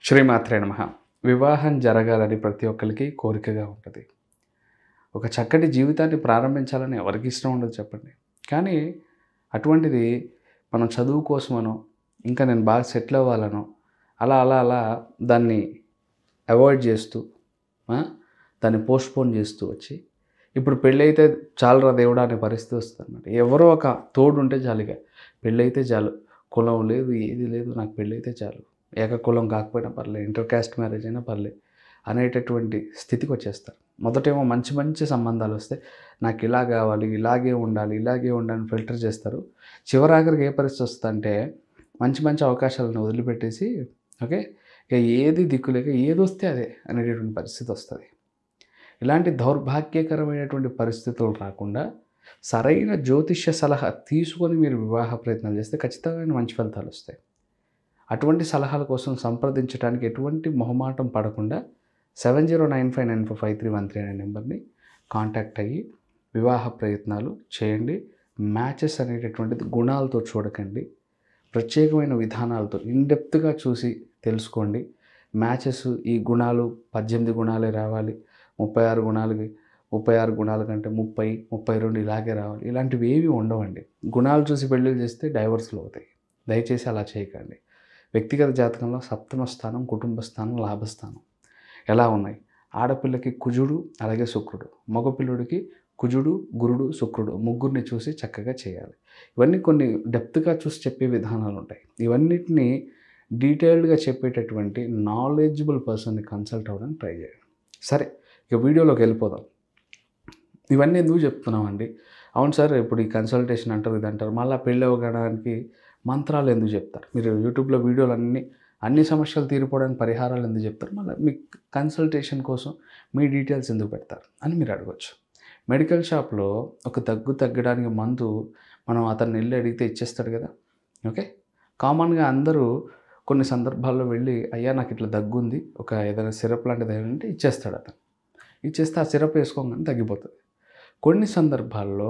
శ్రీమాత్రే నమ వివాహం జరగాలని ప్రతి ఒక్కరికి కోరికగా ఉంటుంది ఒక చక్కటి జీవితాన్ని ప్రారంభించాలని ఎవరికి ఇష్టం ఉండదు చెప్పండి కానీ అటువంటిది మనం చదువు కోసమనో ఇంకా నేను బాగా సెటిల్ అవ్వాలనో అలా అలా అలా దాన్ని అవాయిడ్ చేస్తూ ఆ, దాన్ని పోస్ట్పోన్ చేస్తూ వచ్చి ఇప్పుడు పెళ్ళైతే చాలురా దేవుడా అనే పరిస్థితి వస్తుంది అనమాట ఎవరో ఒక తోడు ఉంటే చాలుగా పెళ్ళైతే చాలు కులం లేదు ఏది లేదు నాకు పెళ్ళైతే చాలు ఏక కులం కాకపోయినా పర్లేదు ఇంటర్ కాస్ట్ మ్యారేజ్ అయినా పర్లేదు అనేటటువంటి స్థితికి వచ్చేస్తారు మొదటేమో మంచి మంచి సంబంధాలు వస్తే నాకు ఇలా కావాలి ఇలాగే ఉండాలి ఇలాగే ఉండాలని ఫిల్టర్ చేస్తారు చివరాఖరికి ఏ పరిస్థితి వస్తుందంటే మంచి మంచి అవకాశాలను వదిలిపెట్టేసి ఓకే ఇక ఏది దిక్కులేక ఏది వస్తే అదే అనేటటువంటి పరిస్థితి వస్తుంది ఇలాంటి దౌర్భాగ్యకరమైనటువంటి పరిస్థితులు రాకుండా సరైన జ్యోతిష్య సలహా తీసుకొని మీరు వివాహ ప్రయత్నాలు చేస్తే ఖచ్చితమైన మంచి ఫలితాలు వస్తాయి అటువంటి సలహాల కోసం సంప్రదించడానికి ఎటువంటి మొహమాటం పడకుండా seven zero nine five nine four five three one three అనే నెంబర్ని కాంటాక్ట్ అయ్యి వివాహ ప్రయత్నాలు చేయండి మ్యాచెస్ అనేటటువంటిది గుణాలతో చూడకండి ప్రత్యేకమైన విధానాలతో ఇన్డెప్త్గా చూసి తెలుసుకోండి మ్యాచెస్ ఈ గుణాలు పద్దెనిమిది గుణాలే రావాలి ముప్పై ఆరు గుణాలకి ముప్పై ఆరు గుణాల కంటే ముప్పై ముప్పై రెండు ఇలాగే రావాలి ఇలాంటివి ఏవి ఉండవండి గుణాలు చూసి పెళ్ళిళ్ళు చేస్తే డైవర్స్లు అవుతాయి దయచేసి అలా చేయకండి వ్యక్తిగత జాతకంలో సప్తమ స్థానం కుటుంబ స్థానం లాభస్థానం ఎలా ఉన్నాయి ఆడపిల్లకి కుజుడు అలాగే శుక్రుడు మగపిల్లుడికి కుజుడు గురుడు శుక్రుడు ముగ్గురిని చూసి చక్కగా చేయాలి ఇవన్నీ కొన్ని డెప్త్గా చూసి చెప్పే విధానాలు ఉంటాయి ఇవన్నిటిని డీటెయిల్డ్గా చెప్పేటటువంటి నాలెడ్జబుల్ పర్సన్ని కన్సల్ట్ అవ్వడానికి ట్రై చేయండి సరే ఇక వీడియోలోకి వెళ్ళిపోదాం ఇవన్నీ ఎందుకు చెప్తున్నామండి అవును సార్ ఇప్పుడు ఈ కన్సల్టేషన్ అంటారు ఇది అంటారు మళ్ళీ పెళ్ళి అవ్వడానికి మంత్రాలు ఎందుకు చెప్తారు మీరు యూట్యూబ్లో వీడియోలు అన్ని అన్ని సమస్యలు తీరిపోవడానికి పరిహారాలు ఎందుకు చెప్తారు మళ్ళీ మీ కన్సల్టేషన్ కోసం మీ డీటెయిల్స్ ఎందుకు పెడతారు అని మీరు అడగచ్చు మెడికల్ షాప్లో ఒక దగ్గు తగ్గడానికి మందు మనం అతన్ని వెళ్ళి అడిగితే ఇచ్చేస్తాడు కదా ఓకే కామన్గా అందరూ కొన్ని సందర్భాల్లో వెళ్ళి అయ్యా నాకు ఇట్లా దగ్గు ఉంది ఒక ఏదైనా సిరప్ లాంటిది ఏమైనా ఉంటే ఇచ్చేస్తాడు అతను ఇచ్చేస్తే ఆ సిరప్ వేసుకోగానే తగ్గిపోతుంది కొన్ని సందర్భాల్లో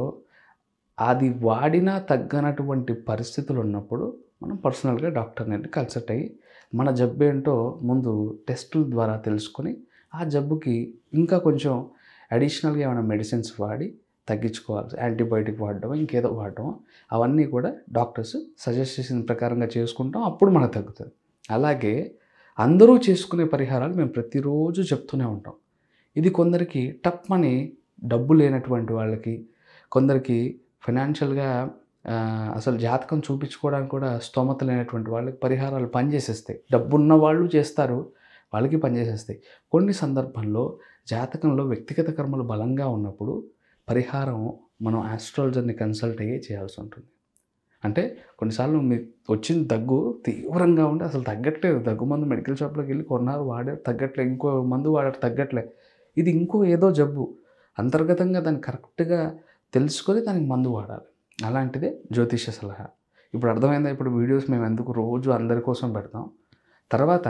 అది వాడినా తగ్గనటువంటి పరిస్థితులు ఉన్నప్పుడు మనం పర్సనల్గా డాక్టర్ని వెళ్ళి కన్సల్ట్ అయ్యి మన జబ్బు ఏంటో ముందు టెస్టుల ద్వారా తెలుసుకొని ఆ జబ్బుకి ఇంకా కొంచెం అడిషనల్గా ఏమైనా మెడిసిన్స్ వాడి తగ్గించుకోవాలి యాంటీబయాటిక్ వాడడం ఇంకేదో వాడడం అవన్నీ కూడా డాక్టర్స్ సజెస్ట్ చేసిన ప్రకారంగా చేసుకుంటాం అప్పుడు మనకు తగ్గుతుంది అలాగే అందరూ చేసుకునే పరిహారాలు మేము ప్రతిరోజు చెప్తూనే ఉంటాం ఇది కొందరికి టప్ అని డబ్బు లేనటువంటి వాళ్ళకి కొందరికి ఫైనాన్షియల్గా అసలు జాతకం చూపించుకోవడానికి కూడా స్తోమత లేనటువంటి వాళ్ళకి పరిహారాలు పనిచేసేస్తాయి డబ్బున్న వాళ్ళు చేస్తారు వాళ్ళకి పనిచేసేస్తాయి కొన్ని సందర్భంలో జాతకంలో వ్యక్తిగత కర్మలు బలంగా ఉన్నప్పుడు పరిహారం మనం ఆస్ట్రాలజర్ని కన్సల్ట్ అయ్యే చేయాల్సి ఉంటుంది అంటే కొన్నిసార్లు మీకు వచ్చిన దగ్గు తీవ్రంగా ఉండి అసలు తగ్గట్లేదు దగ్గు మందు మెడికల్ షాప్లోకి వెళ్ళి కొన్నారు వాడారు తగ్గట్లేదు ఇంకో మందు వాడారు తగ్గట్లేదు ఇది ఇంకో ఏదో జబ్బు అంతర్గతంగా దాన్ని కరెక్ట్గా తెలుసుకొని దానికి మందు వాడాలి అలాంటిదే జ్యోతిష సలహా ఇప్పుడు అర్థమైందా ఇప్పుడు వీడియోస్ మేము ఎందుకు రోజు అందరి కోసం పెడతాం తర్వాత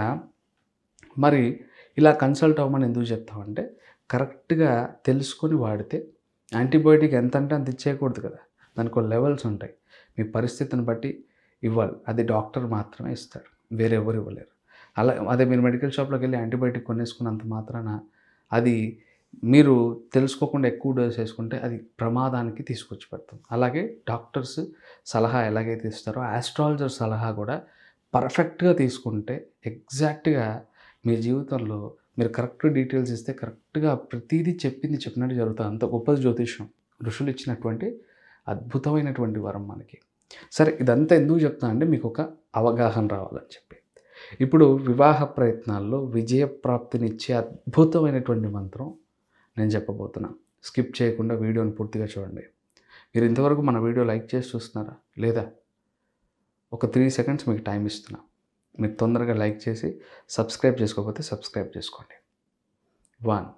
మరి ఇలా కన్సల్ట్ అవ్వమని ఎందుకు చెప్తామంటే కరెక్ట్గా తెలుసుకొని వాడితే యాంటీబయాటిక్ ఎంత అంటే అంత ఇచ్చేయకూడదు కదా దానికి కొన్ని లెవెల్స్ ఉంటాయి మీ పరిస్థితిని బట్టి ఇవ్వాలి అది డాక్టర్ మాత్రమే ఇస్తాడు వేరే ఎవరు ఇవ్వలేరు అలా అదే మీరు మెడికల్ షాప్లోకి వెళ్ళి యాంటీబయాటిక్ కొనేసుకున్నంత మాత్రాన అది మీరు తెలుసుకోకుండా ఎక్కువ డోస్ వేసుకుంటే అది ప్రమాదానికి తీసుకొచ్చి పెడుతుంది అలాగే డాక్టర్స్ సలహా ఎలాగైతే ఇస్తారో ఆస్ట్రాలజర్ సలహా కూడా పర్ఫెక్ట్గా తీసుకుంటే ఎగ్జాక్ట్గా మీ జీవితంలో మీరు కరెక్ట్ డీటెయిల్స్ ఇస్తే కరెక్ట్గా ప్రతిదీ చెప్పింది చెప్పినట్టు జరుగుతుంది అంత గొప్ప జ్యోతిష్యం ఋషులు ఇచ్చినటువంటి అద్భుతమైనటువంటి వరం మనకి సరే ఇదంతా ఎందుకు చెప్తా అంటే మీకు ఒక అవగాహన రావాలని చెప్పి ఇప్పుడు వివాహ ప్రయత్నాల్లో విజయప్రాప్తినిచ్చే అద్భుతమైనటువంటి మంత్రం నేను చెప్పబోతున్నా స్కిప్ చేయకుండా వీడియోని పూర్తిగా చూడండి మీరు ఇంతవరకు మన వీడియో లైక్ చేసి చూస్తున్నారా లేదా ఒక త్రీ సెకండ్స్ మీకు టైం ఇస్తున్నా మీరు తొందరగా లైక్ చేసి సబ్స్క్రైబ్ చేసుకోకపోతే సబ్స్క్రైబ్ చేసుకోండి వన్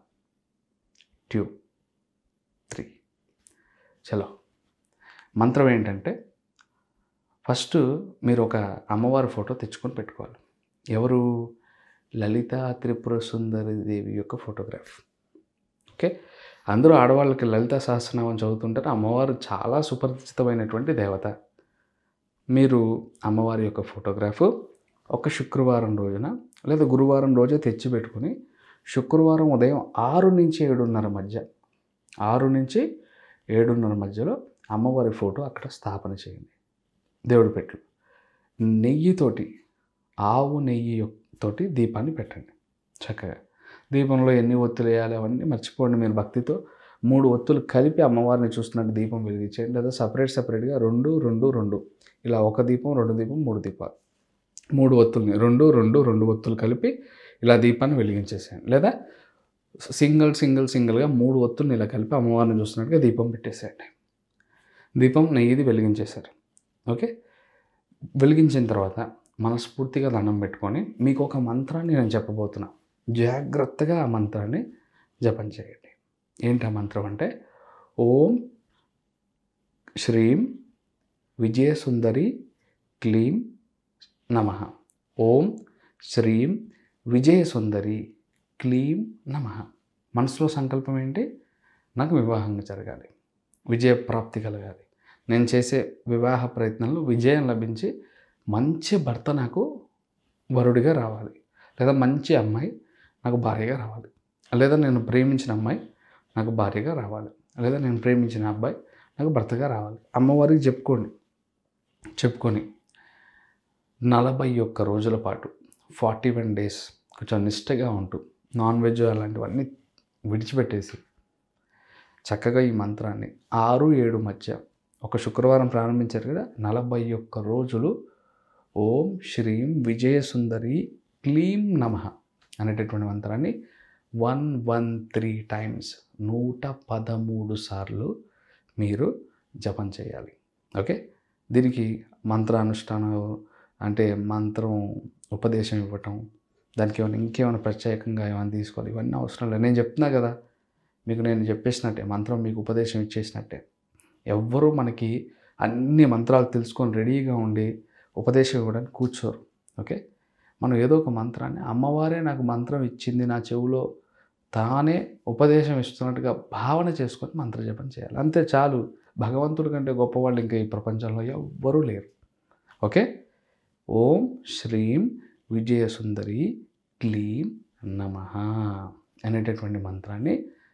టూ త్రీ చలో మంత్రం ఏంటంటే ఫస్ట్ మీరు ఒక అమ్మవారి ఫోటో తెచ్చుకొని పెట్టుకోవాలి ఎవరు లలిత త్రిపుర సుందరి దేవి యొక్క ఫోటోగ్రాఫ్ ఓకే అందరూ ఆడవాళ్ళకి లలిత సహస్రనామం చదువుతుంటారు అమ్మవారు చాలా సుపరిచితమైనటువంటి దేవత మీరు అమ్మవారి యొక్క ఫోటోగ్రాఫ్ ఒక శుక్రవారం రోజున లేదా గురువారం రోజే తెచ్చి పెట్టుకుని శుక్రవారం ఉదయం ఆరు నుంచి ఏడున్నర మధ్య ఆరు నుంచి ఏడున్నర మధ్యలో అమ్మవారి ఫోటో అక్కడ స్థాపన చేయండి దేవుడి పెట్టు నెయ్యితోటి ఆవు నెయ్యి యొక్- తోటి దీపాన్ని పెట్టండి చక్కగా దీపంలో ఎన్ని ఒత్తులు వేయాలి అవన్నీ మర్చిపోండి మీరు భక్తితో మూడు ఒత్తులు కలిపి అమ్మవారిని చూస్తున్నట్టు దీపం వెలిగించేయండి లేదా సపరేట్ సపరేట్గా రెండు రెండు రెండు ఇలా ఒక దీపం రెండు దీపం మూడు దీపాలు మూడు ఒత్తుల్ని రెండు రెండు రెండు ఒత్తులు కలిపి ఇలా దీపాన్ని వెలిగించేసేయండి లేదా సింగిల్ సింగిల్ సింగిల్గా మూడు ఒత్తుల్ని ఇలా కలిపి అమ్మవారిని చూస్తున్నట్టుగా దీపం పెట్టేసేయండి దీపం నెయ్యిది వెలిగించేశారు ఓకే వెలిగించిన తర్వాత మనస్ఫూర్తిగా దండం పెట్టుకొని మీకు ఒక మంత్రాన్ని నేను చెప్పబోతున్నా జాగ్రత్తగా ఆ మంత్రాన్ని జపం చేయండి ఏంటి ఆ మంత్రం అంటే ఓం శ్రీం విజయసుందరి క్లీం నమ ఓం శ్రీం విజయసుందరి క్లీం నమ మనసులో సంకల్పం ఏంటి నాకు వివాహంగా జరగాలి విజయప్రాప్తి కలగాలి నేను చేసే వివాహ ప్రయత్నంలో విజయం లభించి మంచి భర్త నాకు వరుడిగా రావాలి లేదా మంచి అమ్మాయి నాకు భార్యగా రావాలి లేదా నేను ప్రేమించిన అమ్మాయి నాకు భార్యగా రావాలి లేదా నేను ప్రేమించిన అబ్బాయి నాకు భర్తగా రావాలి అమ్మవారికి చెప్పుకోండి చెప్పుకొని నలభై ఒక్క రోజుల పాటు ఫార్టీ వన్ డేస్ కొంచెం నిష్టగా ఉంటూ నాన్ వెజ్ అలాంటివన్నీ విడిచిపెట్టేసి చక్కగా ఈ మంత్రాన్ని ఆరు ఏడు మధ్య ఒక శుక్రవారం ప్రారంభించారు కదా నలభై ఒక్క రోజులు ఓం శ్రీం విజయసుందరి క్లీం నమ అనేటటువంటి మంత్రాన్ని వన్ వన్ త్రీ టైమ్స్ నూట పదమూడు సార్లు మీరు జపం చేయాలి ఓకే దీనికి మంత్రానుష్ఠానం అంటే మంత్రం ఉపదేశం ఇవ్వటం దానికి ఏమైనా ఇంకేమైనా ప్రత్యేకంగా ఏమైనా తీసుకోవాలి ఇవన్నీ అవసరం లేదు నేను చెప్తున్నా కదా మీకు నేను చెప్పేసినట్టే మంత్రం మీకు ఉపదేశం ఇచ్చేసినట్టే ఎవ్వరూ మనకి అన్ని మంత్రాలు తెలుసుకొని రెడీగా ఉండి ఉపదేశం ఇవ్వడానికి కూర్చోరు ఓకే మనం ఏదో ఒక మంత్రాన్ని అమ్మవారే నాకు మంత్రం ఇచ్చింది నా చెవులో తానే ఉపదేశం ఇస్తున్నట్టుగా భావన చేసుకొని మంత్ర జపం చేయాలి అంతే చాలు భగవంతుడి కంటే గొప్పవాళ్ళు ఇంకా ఈ ప్రపంచంలో ఎవ్వరూ లేరు ఓకే ఓం శ్రీం విజయసుందరి క్లీం నమ అనేటటువంటి మంత్రాన్ని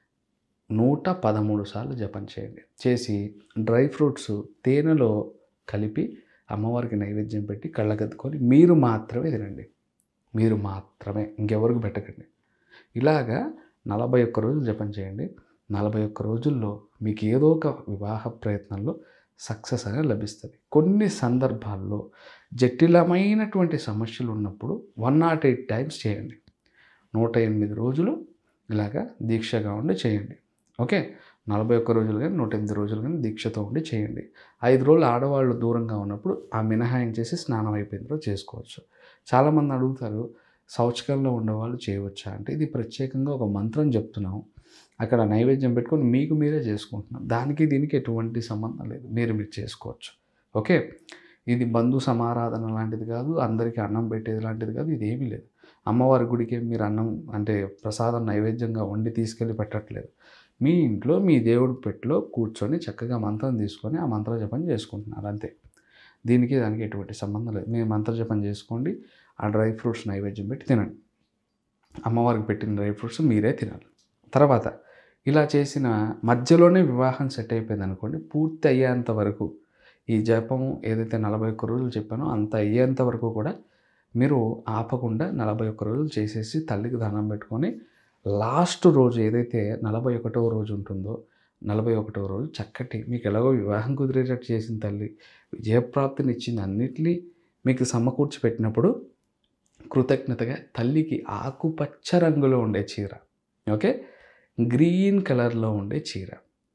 నూట పదమూడు సార్లు జపం చేయండి చేసి డ్రై ఫ్రూట్స్ తేనెలో కలిపి అమ్మవారికి నైవేద్యం పెట్టి కళ్ళగద్దుకొని మీరు మాత్రమే తినండి మీరు మాత్రమే ఇంకెవరికి పెట్టకండి ఇలాగా నలభై ఒక్క రోజులు జపం చేయండి నలభై ఒక్క రోజుల్లో మీకు ఏదో ఒక వివాహ ప్రయత్నంలో సక్సెస్ అనేది లభిస్తుంది కొన్ని సందర్భాల్లో జటిలమైనటువంటి సమస్యలు ఉన్నప్పుడు వన్ నాట్ ఎయిట్ టైమ్స్ చేయండి నూట ఎనిమిది రోజులు ఇలాగా దీక్షగా ఉండి చేయండి ఓకే నలభై ఒక్క రోజులు కానీ నూట ఎనిమిది రోజులు కానీ దీక్షతో ఉండి చేయండి ఐదు రోజులు ఆడవాళ్ళు దూరంగా ఉన్నప్పుడు ఆ మినహాయించేసి స్నానం అయిపోయిన తర్వాత చేసుకోవచ్చు చాలామంది అడుగుతారు శౌచకంలో ఉండేవాళ్ళు చేయవచ్చా అంటే ఇది ప్రత్యేకంగా ఒక మంత్రం చెప్తున్నాం అక్కడ నైవేద్యం పెట్టుకొని మీకు మీరే చేసుకుంటున్నాం దానికి దీనికి ఎటువంటి సంబంధం లేదు మీరు మీరు చేసుకోవచ్చు ఓకే ఇది బంధు సమారాధన లాంటిది కాదు అందరికీ అన్నం పెట్టేది లాంటిది కాదు ఇది ఏమీ లేదు అమ్మవారి గుడికి మీరు అన్నం అంటే ప్రసాదం నైవేద్యంగా వండి తీసుకెళ్ళి పెట్టట్లేదు మీ ఇంట్లో మీ దేవుడి పెట్టిలో కూర్చొని చక్కగా మంత్రం తీసుకొని ఆ మంత్ర జపం చేసుకుంటున్నారు అంతే దీనికి దానికి ఎటువంటి సంబంధం లేదు మీరు మంత్ర జపం చేసుకోండి ఆ డ్రై ఫ్రూట్స్ నైవేద్యం పెట్టి తినండి అమ్మవారికి పెట్టిన డ్రై ఫ్రూట్స్ మీరే తినాలి తర్వాత ఇలా చేసిన మధ్యలోనే వివాహం సెట్ అయిపోయింది అనుకోండి పూర్తి అయ్యేంత వరకు ఈ జపం ఏదైతే నలభై ఒక్క రోజులు చెప్పానో అంత అయ్యేంత వరకు కూడా మీరు ఆపకుండా నలభై ఒక్క రోజులు చేసేసి తల్లికి దండం పెట్టుకొని లాస్ట్ రోజు ఏదైతే నలభై ఒకటవ రోజు ఉంటుందో నలభై ఒకటవ రోజు చక్కటి మీకు ఎలాగో వివాహం కుదిరేటట్టు చేసిన తల్లి విజయప్రాప్తిని ఇచ్చింది అన్నిటినీ మీకు సమకూర్చి పెట్టినప్పుడు కృతజ్ఞతగా తల్లికి ఆకుపచ్చ రంగులో ఉండే చీర ఓకే గ్రీన్ కలర్లో ఉండే చీర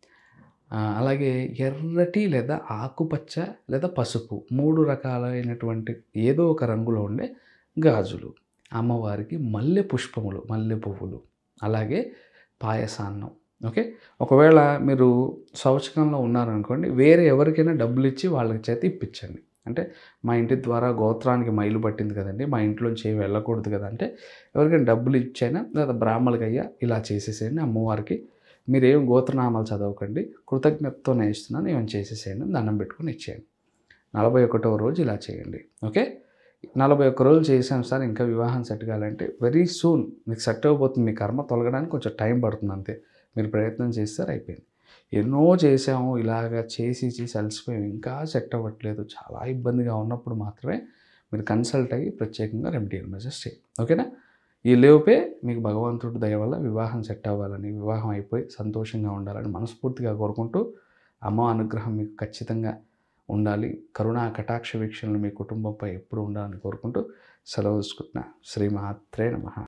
ఆ, అలాగే ఎర్రటి లేదా ఆకుపచ్చ లేదా పసుపు మూడు రకాలైనటువంటి ఏదో ఒక రంగులో ఉండే గాజులు అమ్మవారికి మల్లె పుష్పములు మల్లె పువ్వులు అలాగే పాయసాన్నం ఓకే ఒకవేళ మీరు శౌచకంలో ఉన్నారనుకోండి వేరే ఎవరికైనా డబ్బులు ఇచ్చి వాళ్ళకి చేతి ఇప్పించండి అంటే మా ఇంటి ద్వారా గోత్రానికి మైలు పట్టింది కదండి మా ఇంట్లోంచి ఏమి వెళ్ళకూడదు కదా అంటే ఎవరికైనా డబ్బులు ఇచ్చైనా లేదా బ్రాహ్మణులకి అయ్యా ఇలా చేసేసేయండి అమ్మవారికి మీరేం గోత్రనామాలు చదవకండి కృతజ్ఞతతో నేను ఇస్తున్నాను ఏమైనా చేసేసేయండి దండం పెట్టుకొని ఇచ్చేయండి నలభై ఒకటవ రోజు ఇలా చేయండి ఓకే నలభై ఒక్క రోజులు చేశాను సార్ ఇంకా వివాహం సెట్ కావాలంటే వెరీ సూన్ మీకు సెట్ అవ్వబోతుంది మీ కర్మ తొలగడానికి కొంచెం టైం పడుతుంది అంతే మీరు ప్రయత్నం చేస్తారు అయిపోయింది ఎన్నో చేసాము ఇలాగా చేసి చేసి అలసిపోయాము ఇంకా సెట్ అవ్వట్లేదు చాలా ఇబ్బందిగా ఉన్నప్పుడు మాత్రమే మీరు కన్సల్ట్ అయ్యి ప్రత్యేకంగా రెమెడియల్ మెజర్స్ చేయండి ఓకేనా ఈ లేవుపే మీకు భగవంతుడి దయ వల్ల వివాహం సెట్ అవ్వాలని వివాహం అయిపోయి సంతోషంగా ఉండాలని మనస్ఫూర్తిగా కోరుకుంటూ అమ్మ అనుగ్రహం మీకు ఖచ్చితంగా ఉండాలి కరుణా కటాక్ష వీక్షణలు మీ కుటుంబంపై ఎప్పుడు ఉండాలని కోరుకుంటూ సెలవు తీసుకుంటున్నా శ్రీ మాత్రే నమ